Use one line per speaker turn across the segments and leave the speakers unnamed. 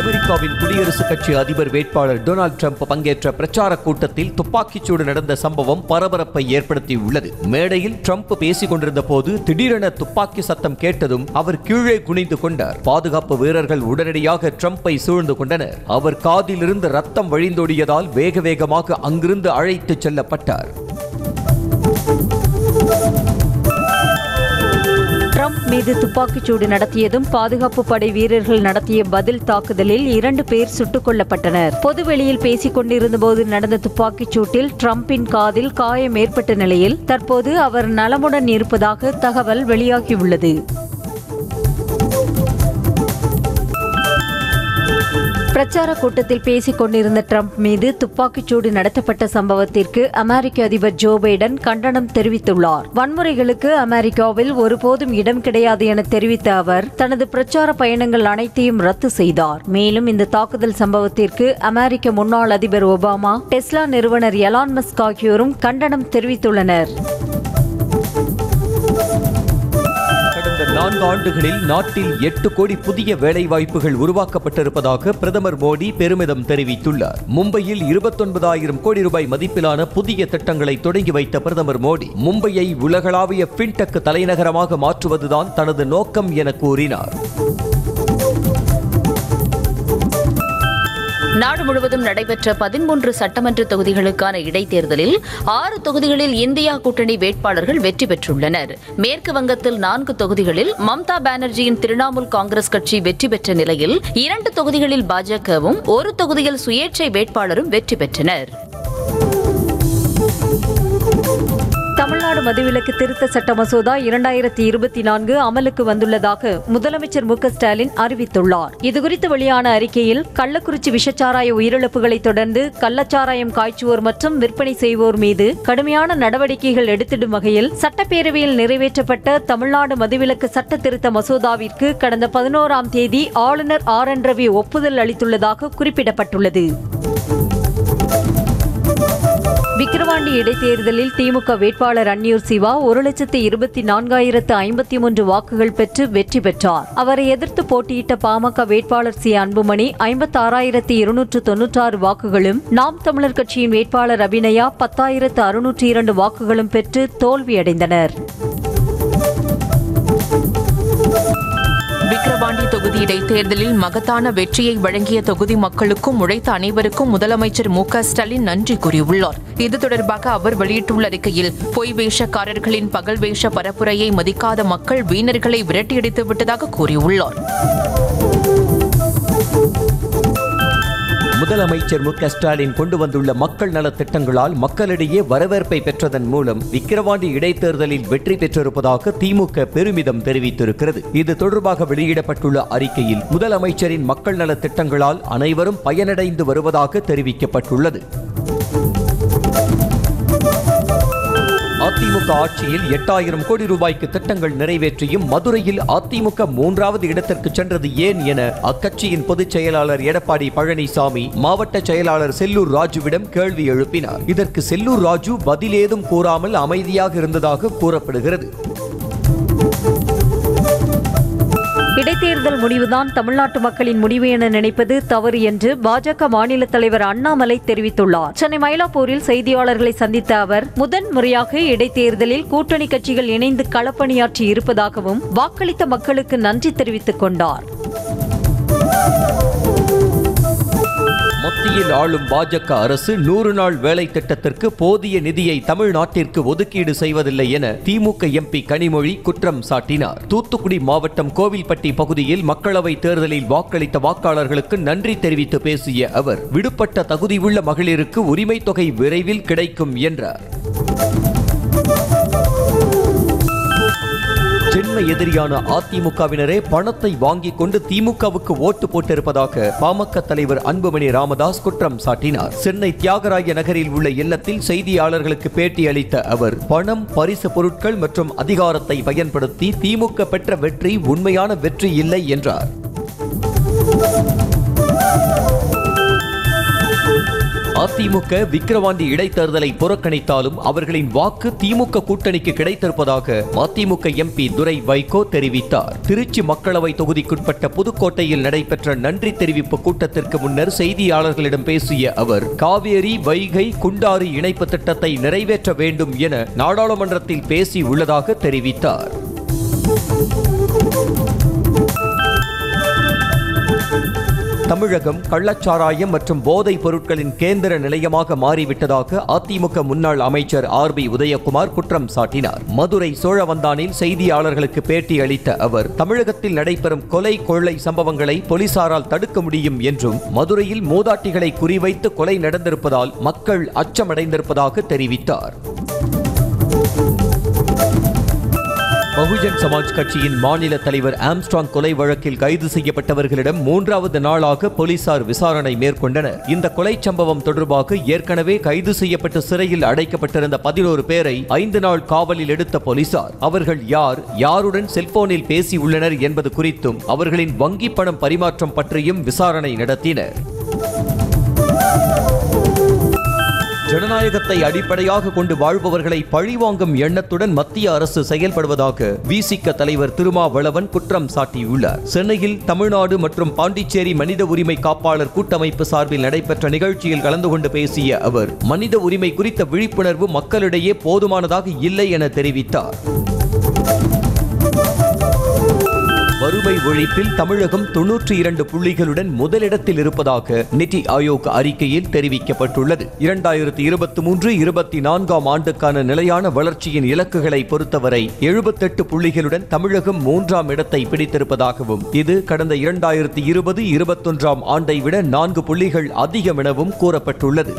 அமெரிக்காவின் குடியரசுக் கட்சி அதிபர் வேட்பாளர் டொனால்ட் ட்ரம்ப் பங்கேற்ற பிரச்சார கூட்டத்தில் துப்பாக்கிச்சூடு நடந்த சம்பவம் பரபரப்பை ஏற்படுத்தியுள்ளது மேடையில் ட்ரம்ப் பேசிக் கொண்டிருந்த போது திடீரென துப்பாக்கி சத்தம் கேட்டதும் அவர் கீழே குனிந்து கொண்டார் பாதுகாப்பு வீரர்கள் உடனடியாக ட்ரம்பை சூழ்ந்து கொண்டனர் அவர் காதிலிருந்து ரத்தம் வழிந்தோடியதால் வேக வேகமாக அங்கிருந்து அழைத்துச் செல்லப்பட்டார்
ட்ரம்ப் மீது துப்பாக்கிச்சூடு நடத்தியதும் பாதுகாப்பு படை வீரர்கள் நடத்திய பதில் தாக்குதலில் இரண்டு பேர் சுட்டுக் கொல்லப்பட்டனர் பொதுவெளியில் பேசிக் கொண்டிருந்தபோது நடந்த துப்பாக்கிச் சூட்டில் ட்ரம்பின் காதில் காயம் ஏற்பட்ட நிலையில் தற்போது அவர் நலமுடன் இருப்பதாக தகவல் வெளியாகியுள்ளது பிரச்சார கூட்டத்தில் பேசிக் கொண்டிருந்த ட்ரம்ப் மீது துப்பாக்கிச்சூடு நடத்தப்பட்ட சம்பவத்திற்கு அமெரிக்க அதிபர் ஜோ பைடன் கண்டனம் தெரிவித்துள்ளார் வன்முறைகளுக்கு அமெரிக்காவில் ஒருபோதும் இடம் கிடையாது என தெரிவித்த அவர் தனது பிரச்சார பயணங்கள் அனைத்தையும் ரத்து செய்தார் மேலும் இந்த தாக்குதல் சம்பவத்திற்கு அமெரிக்க முன்னாள் அதிபர் ஒபாமா டெஸ்லா நிறுவனர் எலான் மஸ்க் ஆகியோரும் கண்டனம் தெரிவித்துள்ளனர்
கடந்த நான்கு ஆண்டுகளில் நாட்டில் எட்டு கோடி புதிய வேலைவாய்ப்புகள் உருவாக்கப்பட்டிருப்பதாக பிரதமர் மோடி பெருமிதம் தெரிவித்துள்ளார் மும்பையில் இருபத்தொன்பதாயிரம் கோடி ரூபாய் மதிப்பிலான புதிய திட்டங்களை தொடங்கி வைத்த பிரதமர் மோடி மும்பையை உலகளாவிய பின்டெக் தலைநகரமாக மாற்றுவதுதான் தனது நோக்கம் என கூறினார்
நாடு முழுவதும் நடைபெற்ற பதிமூன்று சட்டமன்ற தொகுதிகளுக்கான இடைத்தேர்தலில் ஆறு தொகுதிகளில் இந்தியா கூட்டணி வேட்பாளர்கள் வெற்றி பெற்றுள்ளனர் மேற்கு வங்கத்தில் நான்கு தொகுதிகளில் மம்தா பானர்ஜியின் திரிணாமுல் காங்கிரஸ் கட்சி வெற்றி பெற்ற நிலையில் இரண்டு தொகுதிகளில் பாஜகவும் ஒரு தொகுதியில் சுயேட்சை வேட்பாளரும் வெற்றி பெற்றனர்
தமிழ்நாடு மதுவிலக்கு திருத்த சட்ட மசோதா இரண்டாயிரத்தி இருபத்தி நான்கு அமலுக்கு வந்துள்ளதாக முதலமைச்சர் மு க ஸ்டாலின் அறிவித்துள்ளார் இதுகுறித்து வெளியான அறிக்கையில் கள்ளக்குறிச்சி விஷச்சாராய உயிரிழப்புகளை தொடர்ந்து கள்ளச்சாராயம் காய்ச்சுவோர் மற்றும் விற்பனை செய்வோர் மீது கடுமையான நடவடிக்கைகள் எடுத்திடும் வகையில் சட்டப்பேரவையில் நிறைவேற்றப்பட்ட தமிழ்நாடு மதுவிலக்கு சட்ட திருத்த மசோதாவிற்கு கடந்த பதினோராம் தேதி ஆளுநர் ஆர் என் ரவி ஒப்புதல் அளித்துள்ளதாக குறிப்பிடப்பட்டுள்ளது விக்கிரவாண்டி இடைத்தேர்தலில் திமுக வேட்பாளர் அன்னியூர் சிவா ஒரு லட்சத்து இருபத்தி நான்காயிரத்து ஐம்பத்தி மூன்று வாக்குகள் பெற்று வெற்றி பெற்றார் அவரை எதிர்த்து போட்டியிட்ட பாமக வேட்பாளர் சி அன்புமணி ஐம்பத்தாறாயிரத்து இருநூற்று தொன்னூற்றாறு வாக்குகளும் நாம் தமிழர் கட்சியின் வேட்பாளர் அபிநயா பத்தாயிரத்து அறுநூற்று இரண்டு வாக்குகளும் பெற்று தோல்வியடைந்தனர்
விக்கிரவாண்டி தொகுதி இடைத்தேர்தலில் மகத்தான வெற்றியை வழங்கிய தொகுதி மக்களுக்கும் உழைத்த அனைவருக்கும் முதலமைச்சர் மு க ஸ்டாலின் நன்றி கூறியுள்ளார் இது தொடர்பாக அவர் வெளியிட்டுள்ள அறிக்கையில் பொய் வேஷக்காரர்களின் பகல் வேஷ பரப்புரையை மதிக்காத மக்கள் வீணர்களை விரட்டியடித்து விட்டதாக கூறியுள்ளார்
முதலமைச்சர் மு க ஸ்டாலின் கொண்டு வந்துள்ள மக்கள் நலத் திட்டங்களால் மக்களிடையே வரவேற்பை பெற்றதன் மூலம் விக்கிரவாண்டி இடைத்தேர்தலில் வெற்றி பெற்றிருப்பதாக திமுக பெருமிதம் தெரிவித்திருக்கிறது இது தொடர்பாக வெளியிடப்பட்டுள்ள அறிக்கையில் முதலமைச்சரின் மக்கள் நலத் திட்டங்களால் அனைவரும் பயனடைந்து வருவதாக தெரிவிக்கப்பட்டுள்ளது அதிமுக ஆட்சியில் எட்டாயிரம் கோடி ரூபாய்க்கு திட்டங்கள் நிறைவேற்றியும் மதுரையில் அதிமுக மூன்றாவது இடத்திற்கு சென்றது ஏன் என அக்கட்சியின் பொதுச் செயலாளர் எடப்பாடி பழனிசாமி மாவட்ட செயலாளர் செல்லூர் ராஜுவிடம் கேள்வி எழுப்பினார் இதற்கு செல்லூர் ராஜு பதிலேதும் கூறாமல் அமைதியாக இருந்ததாக கூறப்படுகிறது
இடைத்தேர்தல் முடிவுதான் தமிழ்நாட்டு மக்களின் முடிவு என நினைப்பது தவறு என்று பாஜக மாநில தலைவர் அண்ணாமலை தெரிவித்துள்ளார் சென்னை மயிலாப்பூரில் செய்தியாளர்களை சந்தித்த அவர் முதன் முறையாக இடைத்தேர்தலில் கூட்டணி கட்சிகள் இணைந்து களப்பணியாற்றி இருப்பதாகவும் வாக்களித்த மக்களுக்கு நன்றி தெரிவித்துக் கொண்டார்
மத்தியில் ஆளும் பாஜக அரசு நூறு நாள் வேலை திட்டத்திற்கு போதிய நிதியை தமிழ்நாட்டிற்கு ஒதுக்கீடு செய்வதில்லை என திமுக எம்பி கனிமொழி குற்றம் சாட்டினார் தூத்துக்குடி மாவட்டம் கோவில்பட்டி பகுதியில் மக்களவை தேர்தலில் வாக்களித்த வாக்காளர்களுக்கு நன்றி தெரிவித்து பேசிய அவர் விடுபட்ட தகுதியுள்ள மகளிருக்கு உரிமை தொகை விரைவில் கிடைக்கும் என்றார் ஜென்ம எதிரியான அதிமுகவினரே பணத்தை வாங்கிக் கொண்டு திமுகவுக்கு ஓட்டு போட்டிருப்பதாக பாமக தலைவர் அன்புமணி ராமதாஸ் குற்றம் சாட்டினார் சென்னை தியாகராய நகரில் உள்ள இல்லத்தில் செய்தியாளர்களுக்கு பேட்டி அளித்த அவர் பணம் பரிசு பொருட்கள் மற்றும் அதிகாரத்தை பயன்படுத்தி திமுக பெற்ற வெற்றி உண்மையான வெற்றி இல்லை என்றார் அதிமுக விக்கிரவாண்டி இடைத்தேர்தலை புறக்கணித்தாலும் அவர்களின் வாக்கு திமுக கூட்டணிக்கு கிடைத்திருப்பதாக மதிமுக எம்பி துரை வைகோ தெரிவித்தார் திருச்சி மக்களவை தொகுதிக்குட்பட்ட புதுக்கோட்டையில் நடைபெற்ற நன்றி தெரிவிப்பு கூட்டத்திற்கு முன்னர் செய்தியாளர்களிடம் பேசிய அவர் காவேரி வைகை குண்டாறு இணைப்பு திட்டத்தை நிறைவேற்ற வேண்டும் என நாடாளுமன்றத்தில் பேசி உள்ளதாக தெரிவித்தார் தமிழகம் கள்ளச்சாராயம் மற்றும் போதைப் பொருட்களின் கேந்திர நிலையமாக மாறிவிட்டதாக அதிமுக முன்னாள் அமைச்சர் ஆர் பி உதயகுமார் குற்றம் சாட்டினார் மதுரை சோழவந்தானில் செய்தியாளர்களுக்கு பேட்டி அளித்த அவர் தமிழகத்தில் நடைபெறும் கொலை கொள்ளை சம்பவங்களை போலீசாரால் தடுக்க முடியும் என்றும் மதுரையில் மூதாட்டிகளை குறிவைத்து கொலை நடந்திருப்பதால் மக்கள் அச்சமடைந்திருப்பதாக தெரிவித்தார் பகுஜன் சமாஜ் கட்சியின் மாநில தலைவர் ஆம்ஸ்ட்ராங் கொலை வழக்கில் கைது செய்யப்பட்டவர்களிடம் மூன்றாவது நாளாக போலீசார் விசாரணை மேற்கொண்டனர் இந்த கொலை சம்பவம் தொடர்பாக ஏற்கனவே கைது செய்யப்பட்டு சிறையில் அடைக்கப்பட்டிருந்த பதினோரு பேரை ஐந்து நாள் காவலில் எடுத்த போலீசார் அவர்கள் யார் யாருடன் செல்போனில் பேசி உள்ளனர் என்பது குறித்தும் அவர்களின் வங்கி பணம் பரிமாற்றம் பற்றியும் விசாரணை நடத்தினர் ஜனநாயகத்தை அடிப்படையாக கொண்டு வாழ்பவர்களை பழிவாங்கும் எண்ணத்துடன் மத்திய அரசு செயல்படுவதாக விசிக தலைவர் திருமாவளவன் குற்றம் சாட்டியுள்ளார் சென்னையில் தமிழ்நாடு மற்றும் பாண்டிச்சேரி மனித உரிமை காப்பாளர் கூட்டமைப்பு சார்பில் நடைபெற்ற நிகழ்ச்சியில் கலந்து கொண்டு பேசிய அவர் மனித உரிமை குறித்த விழிப்புணர்வு மக்களிடையே போதுமானதாக இல்லை என தெரிவித்தார் வறுமை ஒழிப்பில் தமிழகம் தொன்னூற்றி இரண்டு புள்ளிகளுடன் முதலிடத்தில் இருப்பதாக நிதி ஆயோக் அறிக்கையில் தெரிவிக்கப்பட்டுள்ளது இரண்டாயிரத்தி இருபத்தி மூன்று இருபத்தி நான்காம் ஆண்டுக்கான நிலையான வளர்ச்சியின் இலக்குகளை பொறுத்தவரை எழுபத்தெட்டு புள்ளிகளுடன் தமிழகம் மூன்றாம் இடத்தை பிடித்திருப்பதாகவும் இது கடந்த இரண்டாயிரத்தி இருபது இருபத்தொன்றாம் ஆண்டை விட நான்கு புள்ளிகள் அதிகம் எனவும் கூறப்பட்டுள்ளது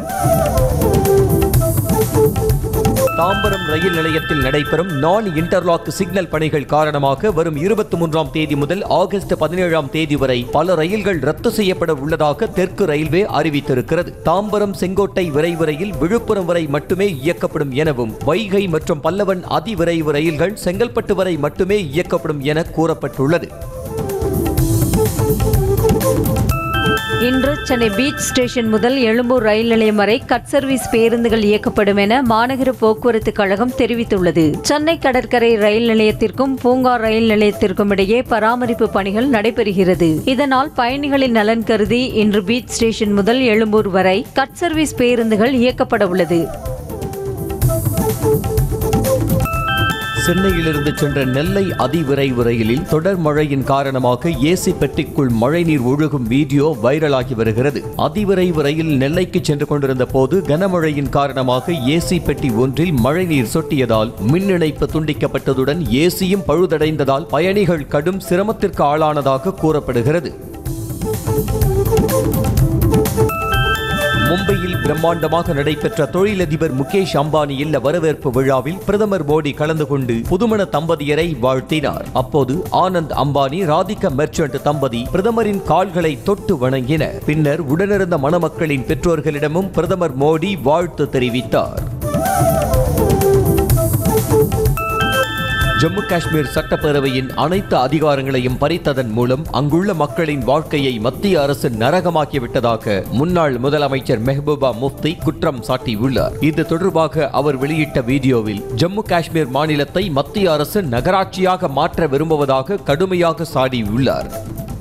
தாம்பரம் ரயில் நிலையத்தில் நடைபெறும் நான் இன்டர்லாக் சிக்னல் பணிகள் காரணமாக வரும் இருபத்தி மூன்றாம் தேதி முதல் ஆகஸ்ட் பதினேழாம் தேதி வரை பல ரயில்கள் ரத்து செய்யப்பட உள்ளதாக தெற்கு ரயில்வே அறிவித்திருக்கிறது தாம்பரம் செங்கோட்டை விரைவு ரயில் விழுப்புரம் வரை மட்டுமே இயக்கப்படும் எனவும் வைகை மற்றும் பல்லவன் அதிவிரைவு ரயில்கள் செங்கல்பட்டு வரை மட்டுமே இயக்கப்படும் என கூறப்பட்டுள்ளது
இன்று சென்னை பீச் ஸ்டேஷன் முதல் எழும்பூர் ரயில் நிலையம் வரை கட் சர்வீஸ் பேருந்துகள் இயக்கப்படும் என மாநகர போக்குவரத்து கழகம் தெரிவித்துள்ளது சென்னை கடற்கரை ரயில் நிலையத்திற்கும் பூங்கா ரயில் நிலையத்திற்கும் இடையே பராமரிப்பு பணிகள் நடைபெறுகிறது இதனால் பயணிகளின் நலன் கருதி இன்று பீச் ஸ்டேஷன் முதல் எழும்பூர் வரை கட் சர்வீஸ் பேருந்துகள் இயக்கப்பட உள்ளது
சென்னையிலிருந்து சென்ற நெல்லை அதிவிரைவு ரயிலில் தொடர் மழையின் காரணமாக ஏசி பெட்டிக்குள் மழைநீர் ஒழுகும் வீடியோ வைரலாகி வருகிறது அதிவிரைவு ரயில் நெல்லைக்கு சென்று கொண்டிருந்த போது கனமழையின் காரணமாக ஏசி பெட்டி ஒன்றில் மழைநீர் சொட்டியதால் மின் இணைப்பு துண்டிக்கப்பட்டதுடன் ஏசியும் பழுதடைந்ததால் பயணிகள் கடும் சிரமத்திற்கு ஆளானதாக கூறப்படுகிறது மும்பையில் பிரம்மாண்டமாக நடைபெற்ற தொழிலதிபர் முகேஷ் அம்பானி இல்ல வரவேற்பு விழாவில் பிரதமர் மோடி கலந்து கொண்டு புதுமண தம்பதியரை வாழ்த்தினார் அப்போது ஆனந்த் அம்பானி ராதிகா மெர்ச்சன்ட் தம்பதி பிரதமரின் கால்களை தொட்டு வணங்கினர் பின்னர் உடனிருந்த மணமக்களின் பெற்றோர்களிடமும் பிரதமர் மோடி வாழ்த்து தெரிவித்தார் ஜம்மு காஷ்மீர் சட்டப்பேரவையின் அனைத்து அதிகாரங்களையும் பறித்ததன் மூலம் அங்குள்ள மக்களின் வாழ்க்கையை மத்திய அரசு நரகமாக்கிவிட்டதாக முன்னாள் முதலமைச்சர் மெஹபூபா முஃப்தி குற்றம் சாட்டியுள்ளார் இது தொடர்பாக அவர் வெளியிட்ட வீடியோவில் ஜம்மு காஷ்மீர் மாநிலத்தை மத்திய அரசு நகராட்சியாக மாற்ற விரும்புவதாக கடுமையாக சாடியுள்ளார்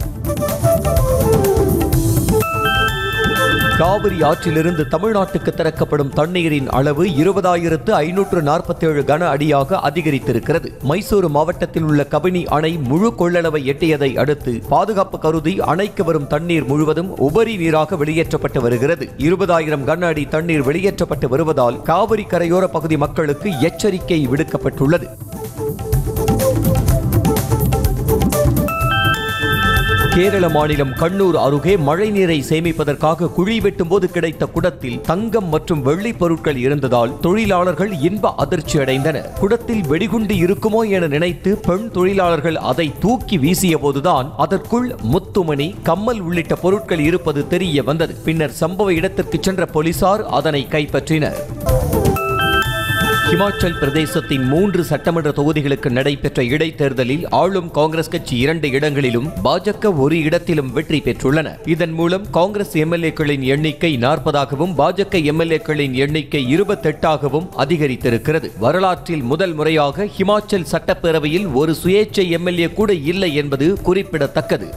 காவிரி ஆற்றிலிருந்து தமிழ்நாட்டுக்கு திறக்கப்படும் தண்ணீரின் அளவு இருபதாயிரத்து ஐநூற்று நாற்பத்தேழு கன அடியாக அதிகரித்திருக்கிறது மைசூரு மாவட்டத்தில் உள்ள கபினி அணை முழு கொள்ளளவை எட்டியதை அடுத்து பாதுகாப்பு கருதி அணைக்கு வரும் தண்ணீர் முழுவதும் உபரி நீராக வெளியேற்றப்பட்டு வருகிறது இருபதாயிரம் கன அடி தண்ணீர் வெளியேற்றப்பட்டு வருவதால் காவிரி கரையோர பகுதி மக்களுக்கு எச்சரிக்கை விடுக்கப்பட்டுள்ளது கேரள மாநிலம் கண்ணூர் அருகே மழைநீரை சேமிப்பதற்காக குழி வெட்டும் போது கிடைத்த குடத்தில் தங்கம் மற்றும் வெள்ளி பொருட்கள் இருந்ததால் தொழிலாளர்கள் இன்ப அதிர்ச்சி அடைந்தனர் குடத்தில் வெடிகுண்டு இருக்குமோ என நினைத்து பெண் தொழிலாளர்கள் அதை தூக்கி வீசிய போதுதான் அதற்குள் முத்துமணி கம்மல் உள்ளிட்ட பொருட்கள் இருப்பது தெரிய வந்தது பின்னர் சம்பவ இடத்திற்கு சென்ற போலீசார் அதனை கைப்பற்றினர் ஹிமாச்சல் பிரதேசத்தின் மூன்று சட்டமன்ற தொகுதிகளுக்கு நடைபெற்ற இடைத்தேர்தலில் ஆளும் காங்கிரஸ் கட்சி இரண்டு இடங்களிலும் பாஜக ஒரு இடத்திலும் வெற்றி பெற்றுள்ளன இதன் மூலம் காங்கிரஸ் எம்எல்ஏக்களின் எண்ணிக்கை நாற்பதாகவும் பாஜக எம்எல்ஏக்களின் எண்ணிக்கை இருபத்தெட்டாகவும் அதிகரித்திருக்கிறது வரலாற்றில் முதல் முறையாக ஹிமாச்சல் சட்டப்பேரவையில் ஒரு சுயேட்சை எம்எல்ஏ கூட இல்லை என்பது குறிப்பிடத்தக்கது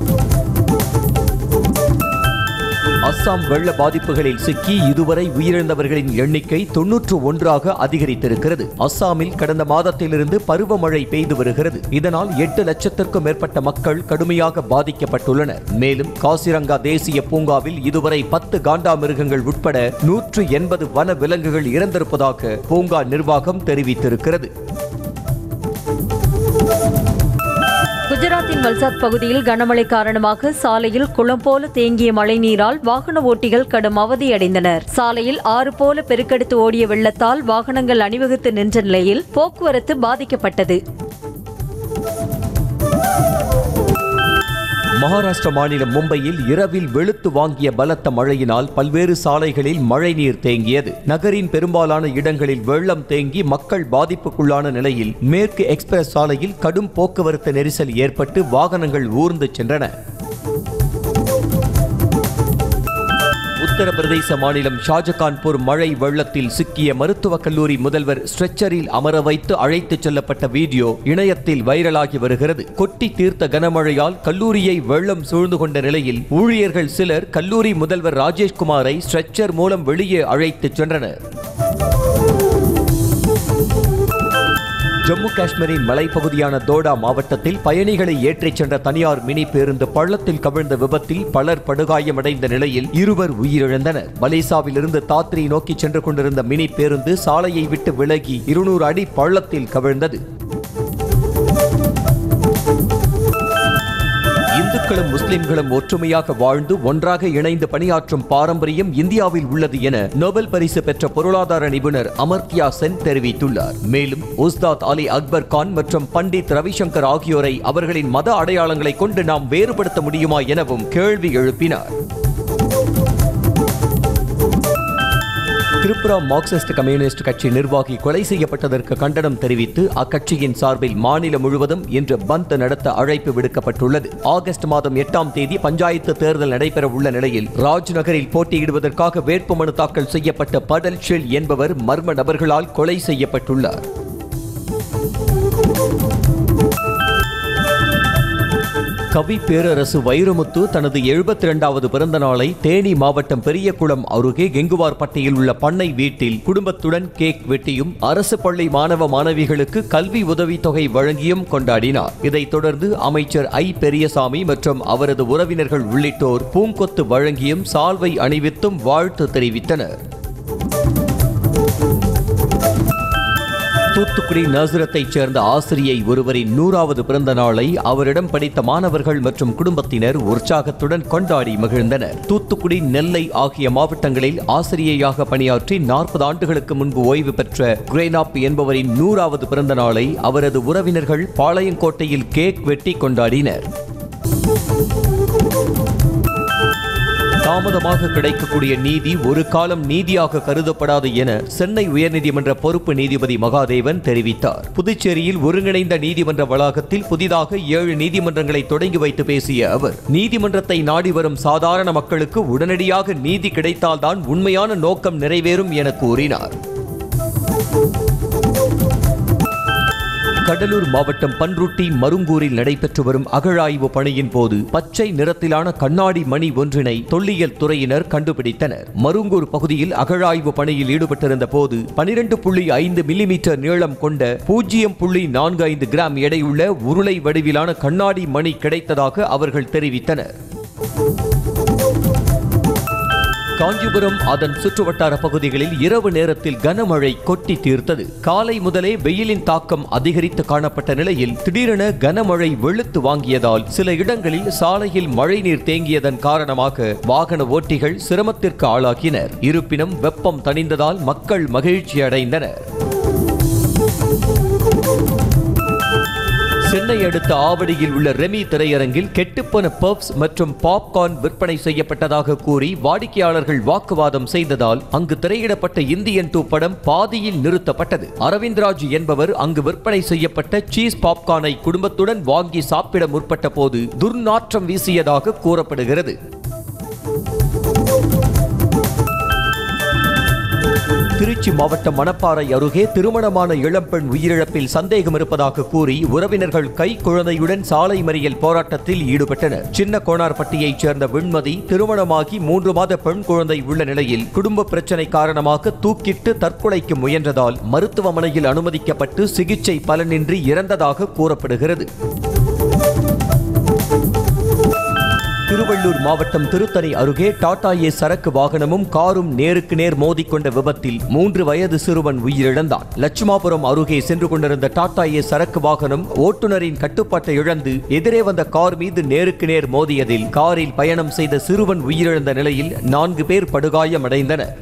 அஸ்ஸாம் வெள்ள பாதிப்புகளில் சிக்கி இதுவரை உயிரிழந்தவர்களின் எண்ணிக்கை தொன்னூற்று ஒன்றாக அதிகரித்திருக்கிறது அஸ்ஸாமில் கடந்த மாதத்திலிருந்து பருவமழை பெய்து வருகிறது இதனால் எட்டு லட்சத்திற்கும் மேற்பட்ட மக்கள் கடுமையாக பாதிக்கப்பட்டுள்ளனர் மேலும் காசிரங்கா தேசிய பூங்காவில் இதுவரை பத்து காண்டாமிருகங்கள் உட்பட நூற்று எண்பது வன விலங்குகள் இறந்திருப்பதாக பூங்கா நிர்வாகம் தெரிவித்திருக்கிறது
குஜராத்தின் வல்சாத் பகுதியில் கனமழை காரணமாக சாலையில் குளம் போல தேங்கிய மழைநீரால் வாகன ஓட்டிகள் கடும் அவதியடைந்தனர் சாலையில் ஆறு போல பெருக்கெடுத்து ஓடிய வெள்ளத்தால் வாகனங்கள் அணிவகுத்து நின்ற நிலையில் போக்குவரத்து பாதிக்கப்பட்டது
மகாராஷ்டிர மாநிலம் மும்பையில் இரவில் வெளுத்து வாங்கிய பலத்த மழையினால் பல்வேறு சாலைகளில் மழைநீர் தேங்கியது நகரின் பெரும்பாலான இடங்களில் வெள்ளம் தேங்கி மக்கள் பாதிப்புக்குள்ளான நிலையில் மேற்கு எக்ஸ்பிரஸ் சாலையில் கடும் போக்குவரத்து நெரிசல் ஏற்பட்டு வாகனங்கள் ஊர்ந்து சென்றன உத்தரப்பிரதேச மாநிலம் ஷாஜகான்பூர் மழை வெள்ளத்தில் சிக்கிய மருத்துவக் கல்லூரி முதல்வர் ஸ்ட்ரெச்சரில் அமர வைத்து அழைத்துச் செல்லப்பட்ட வீடியோ இணையத்தில் வைரலாகி வருகிறது கொட்டி தீர்த்த கனமழையால் கல்லூரியை வெள்ளம் சூழ்ந்து கொண்ட நிலையில் ஊழியர்கள் சிலர் கல்லூரி முதல்வர் ராஜேஷ்குமாரை ஸ்ட்ரெச்சர் மூலம் வெளியே அழைத்துச் சென்றனர் ஜம்மு காஷ்மீரின் மலைப்பகுதியான தோடா மாவட்டத்தில் பயணிகளை ஏற்றிச் சென்ற தனியார் மினி பேருந்து பள்ளத்தில் கவிழ்ந்த விபத்தில் பலர் படுகாயமடைந்த நிலையில் இருவர் உயிரிழந்தனர் மலேசாவிலிருந்து தாத்ரி நோக்கி சென்று கொண்டிருந்த மினி பேருந்து சாலையை விட்டு விலகி இருநூறு அடி பள்ளத்தில் கவிழ்ந்தது இந்துக்களும் முஸ்லிம்களும் ஒற்றுமையாக வாழ்ந்து ஒன்றாக இணைந்து பணியாற்றும் பாரம்பரியம் இந்தியாவில் உள்ளது என நோபல் பரிசு பெற்ற பொருளாதார நிபுணர் அமர்த்யா சென் தெரிவித்துள்ளார் மேலும் உஸ்தாத் அலி அக்பர் கான் மற்றும் பண்டித் ரவிசங்கர் ஆகியோரை அவர்களின் மத அடையாளங்களை கொண்டு நாம் வேறுபடுத்த முடியுமா எனவும் கேள்வி எழுப்பினார் திரிபுரா மார்க்சிஸ்ட் கம்யூனிஸ்ட் கட்சி நிர்வாகி கொலை செய்யப்பட்டதற்கு கண்டனம் தெரிவித்து அக்கட்சியின் சார்பில் மாநிலம் முழுவதும் இன்று பந்த் நடத்த அழைப்பு விடுக்கப்பட்டுள்ளது ஆகஸ்ட் மாதம் எட்டாம் தேதி பஞ்சாயத்து தேர்தல் நடைபெற உள்ள நிலையில் ராஜ் நகரில் போட்டியிடுவதற்காக வேட்புமனு தாக்கல் செய்யப்பட்ட படல் ஷெல் என்பவர் மர்ம நபர்களால் கொலை செய்யப்பட்டுள்ளார் கவி பேரரசு வைரமுத்து தனது எழுபத்தி இரண்டாவது பிறந்த நாளை தேனி மாவட்டம் பெரியகுளம் அருகே கெங்குவார்பட்டியில் உள்ள பண்ணை வீட்டில் குடும்பத்துடன் கேக் வெட்டியும் அரசு பள்ளி மாணவ மாணவிகளுக்கு கல்வி உதவித்தொகை வழங்கியும் கொண்டாடினார் இதைத் தொடர்ந்து அமைச்சர் ஐ பெரியசாமி மற்றும் அவரது உறவினர்கள் உள்ளிட்டோர் பூங்கொத்து வழங்கியும் சால்வை அணிவித்தும் வாழ்த்து தெரிவித்தனர் தூத்துக்குடி நசரத்தைச் சேர்ந்த ஆசிரியை ஒருவரின் நூறாவது பிறந்த நாளை அவரிடம் படித்த மாணவர்கள் மற்றும் குடும்பத்தினர் உற்சாகத்துடன் கொண்டாடி மகிழ்ந்தனர் தூத்துக்குடி நெல்லை ஆகிய மாவட்டங்களில் ஆசிரியையாக பணியாற்றி நாற்பது ஆண்டுகளுக்கு முன்பு ஓய்வு பெற்ற கிரேனாப் என்பவரின் நூறாவது பிறந்த நாளை அவரது உறவினர்கள் பாளையங்கோட்டையில் கேக் வெட்டி கொண்டாடினர் தாமதமாக கிடைக்கக்கூடிய நீதி ஒரு காலம் நீதியாக கருதப்படாது என சென்னை உயர்நீதிமன்ற பொறுப்பு நீதிபதி மகாதேவன் தெரிவித்தார் புதுச்சேரியில் ஒருங்கிணைந்த நீதிமன்ற வளாகத்தில் புதிதாக ஏழு நீதிமன்றங்களை தொடங்கி வைத்து பேசிய அவர் நீதிமன்றத்தை நாடி வரும் சாதாரண மக்களுக்கு உடனடியாக நீதி கிடைத்தால்தான் உண்மையான நோக்கம் நிறைவேறும் என கூறினார் கடலூர் மாவட்டம் பன்ருட்டி மருங்கூரில் நடைபெற்று வரும் அகழாய்வு பணியின் போது பச்சை நிறத்திலான கண்ணாடி மணி ஒன்றினை தொல்லியல் துறையினர் கண்டுபிடித்தனர் மருங்கூர் பகுதியில் அகழாய்வு பணியில் ஈடுபட்டிருந்த போது பனிரெண்டு புள்ளி ஐந்து மில்லிமீட்டர் நீளம் கொண்ட பூஜ்ஜியம் புள்ளி நான்கு ஐந்து கிராம் எடையுள்ள உருளை வடிவிலான கண்ணாடி மணி கிடைத்ததாக அவர்கள் தெரிவித்தனர் காஞ்சிபுரம் அதன் சுற்றுவட்டார பகுதிகளில் இரவு நேரத்தில் கனமழை கொட்டி தீர்த்தது காலை முதலே வெயிலின் தாக்கம் அதிகரித்து காணப்பட்ட நிலையில் திடீரென கனமழை வெளுத்து வாங்கியதால் சில இடங்களில் சாலையில் மழைநீர் தேங்கியதன் காரணமாக வாகன ஓட்டிகள் சிரமத்திற்கு ஆளாகினர் இருப்பினும் வெப்பம் தணிந்ததால் மக்கள் மகிழ்ச்சி அடைந்தனர் சென்னை அடுத்த ஆவடியில் உள்ள ரெமி திரையரங்கில் கெட்டுப்போன பப்ஸ் மற்றும் பாப்கார்ன் விற்பனை செய்யப்பட்டதாக கூறி வாடிக்கையாளர்கள் வாக்குவாதம் செய்ததால் அங்கு திரையிடப்பட்ட இந்தியன் டூ படம் பாதியில் நிறுத்தப்பட்டது அரவிந்த்ராஜ் என்பவர் அங்கு விற்பனை செய்யப்பட்ட சீஸ் பாப்கார்னை குடும்பத்துடன் வாங்கி சாப்பிட முற்பட்ட போது துர்நாற்றம் வீசியதாக கூறப்படுகிறது திருச்சி மாவட்டம் மணப்பாறை அருகே திருமணமான இளம்பெண் உயிரிழப்பில் சந்தேகம் இருப்பதாக கூறி உறவினர்கள் கை குழந்தையுடன் சாலை மறியல் போராட்டத்தில் ஈடுபட்டனர் சின்ன கோணார்பட்டியைச் சேர்ந்த விண்மதி திருமணமாகி மூன்று மாத பெண் குழந்தை உள்ள நிலையில் குடும்ப பிரச்சனை காரணமாக தூக்கிட்டு தற்கொலைக்கு முயன்றதால் மருத்துவமனையில் அனுமதிக்கப்பட்டு சிகிச்சை பலனின்றி இறந்ததாக கூறப்படுகிறது திருவள்ளூர் மாவட்டம் திருத்தணி அருகே டாடா ஏ சரக்கு வாகனமும் காரும் நேருக்கு நேர் மோதிக்கொண்ட விபத்தில் மூன்று வயது சிறுவன் உயிரிழந்தான் லட்சுமாபுரம் அருகே சென்று கொண்டிருந்த டாடா ஏ சரக்கு வாகனம் ஓட்டுநரின் கட்டுப்பாட்டை இழந்து எதிரே வந்த கார் மீது நேருக்கு நேர் மோதியதில் காரில் பயணம் செய்த சிறுவன் உயிரிழந்த நிலையில் நான்கு பேர் படுகாயமடைந்தனர்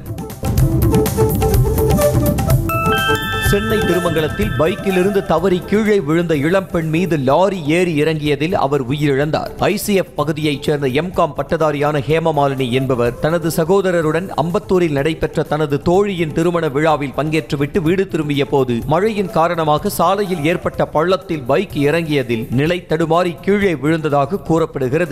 சென்னை திருமங்கலத்தில் பைக்கிலிருந்து தவறி கீழே விழுந்த இளம்பெண் மீது லாரி ஏறி இறங்கியதில் அவர் உயிரிழந்தார் ஐசிஎஃப் பகுதியைச் சேர்ந்த எம்காம் பட்டதாரியான ஹேமமாலினி என்பவர் தனது சகோதரருடன் அம்பத்தூரில் நடைபெற்ற தனது தோழியின் திருமண விழாவில் பங்கேற்றுவிட்டு வீடு திரும்பிய போது மழையின் காரணமாக சாலையில் ஏற்பட்ட பள்ளத்தில் பைக் இறங்கியதில் நிலை தடுமாறி கீழே விழுந்ததாக கூறப்படுகிறது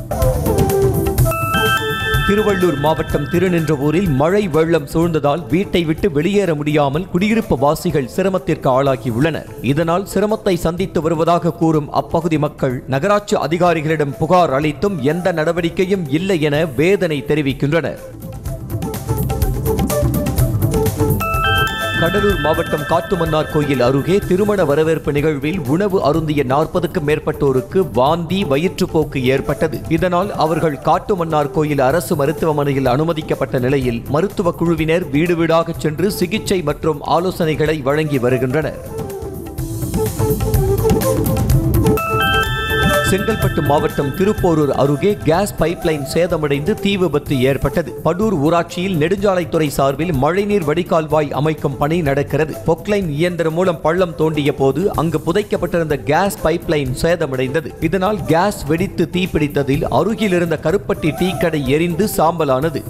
திருவள்ளூர் மாவட்டம் திருநின்றவூரில் மழை வெள்ளம் சூழ்ந்ததால் வீட்டை விட்டு வெளியேற முடியாமல் குடியிருப்பு வாசிகள் சிரமத்திற்கு ஆளாகியுள்ளனர் இதனால் சிரமத்தை சந்தித்து வருவதாக கூறும் அப்பகுதி மக்கள் நகராட்சி அதிகாரிகளிடம் புகார் அளித்தும் எந்த நடவடிக்கையும் இல்லை என வேதனை தெரிவிக்கின்றனர் கடலூர் மாவட்டம் காட்டுமன்னார் கோயில் அருகே திருமண வரவேற்பு நிகழ்வில் உணவு அருந்திய நாற்பதுக்கும் மேற்பட்டோருக்கு வாந்தி வயிற்றுப்போக்கு ஏற்பட்டது இதனால் அவர்கள் காட்டுமன்னார் கோயில் அரசு மருத்துவமனையில் அனுமதிக்கப்பட்ட நிலையில் மருத்துவ குழுவினர் வீடு வீடாக சென்று சிகிச்சை மற்றும் ஆலோசனைகளை வழங்கி வருகின்றனர் செங்கல்பட்டு மாவட்டம் திருப்போரூர் அருகே கேஸ் பைப்லைன் சேதமடைந்து தீ விபத்து ஏற்பட்டது படூர் ஊராட்சியில் நெடுஞ்சாலைத்துறை சார்பில் மழைநீர் வடிகால்வாய் அமைக்கும் பணி நடக்கிறது பொக்லைன் இயந்திரம் மூலம் பள்ளம் தோண்டிய போது அங்கு புதைக்கப்பட்டிருந்த கேஸ் பைப்லைன் சேதமடைந்தது இதனால் கேஸ் வெடித்து தீப்பிடித்ததில் அருகில் இருந்த கருப்பட்டி டீ கடை எரிந்து சாம்பலானது